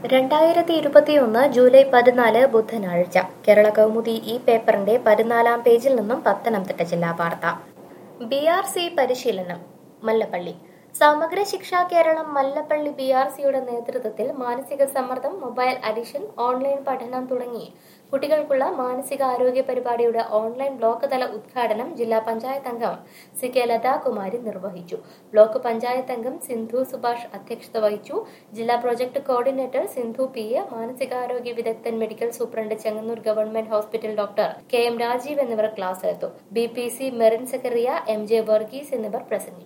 രണ്ടായിരത്തി ഇരുപത്തിയൊന്ന് ജൂലൈ പതിനാല് ബുധനാഴ്ച കേരള കൗമുദി ഈ പേപ്പറിന്റെ പതിനാലാം പേജിൽ നിന്നും പത്തനംതിട്ട ജില്ലാ വാർത്ത ബി ആർ സി പരിശീലനം മല്ലപ്പള്ളി സമഗ്ര ശിക്ഷ കേരളം മല്ലപ്പള്ളി ബി ആർ സിയുടെ നേതൃത്വത്തിൽ മാനസിക സമ്മർദ്ദം മൊബൈൽ അഡിഷൻ ഓൺലൈൻ പഠനം തുടങ്ങി കുട്ടികൾക്കുള്ള മാനസികാരോഗ്യ പരിപാടിയുടെ ഓൺലൈൻ ബ്ലോക്ക് തല ഉദ്ഘാടനം ജില്ലാ പഞ്ചായത്ത് അംഗം സി കെ ലതാകുമാരി നിർവഹിച്ചു ബ്ലോക്ക് പഞ്ചായത്ത് അംഗം സിന്ധു സുഭാഷ് അധ്യക്ഷത വഹിച്ചു ജില്ലാ project coordinator Sindhu P A മാനസികാരോഗ്യ വിദഗ്ധൻ medical superintendent Chengannur government hospital doctor K M Rajeev എന്നിവർ ക്ലാസ് എടുത്തു ബി പി സി മെറിൻ സെക്രട്ടറിയ എം ജെ വർഗീസ് എന്നിവർ പ്രസംഗിച്ചു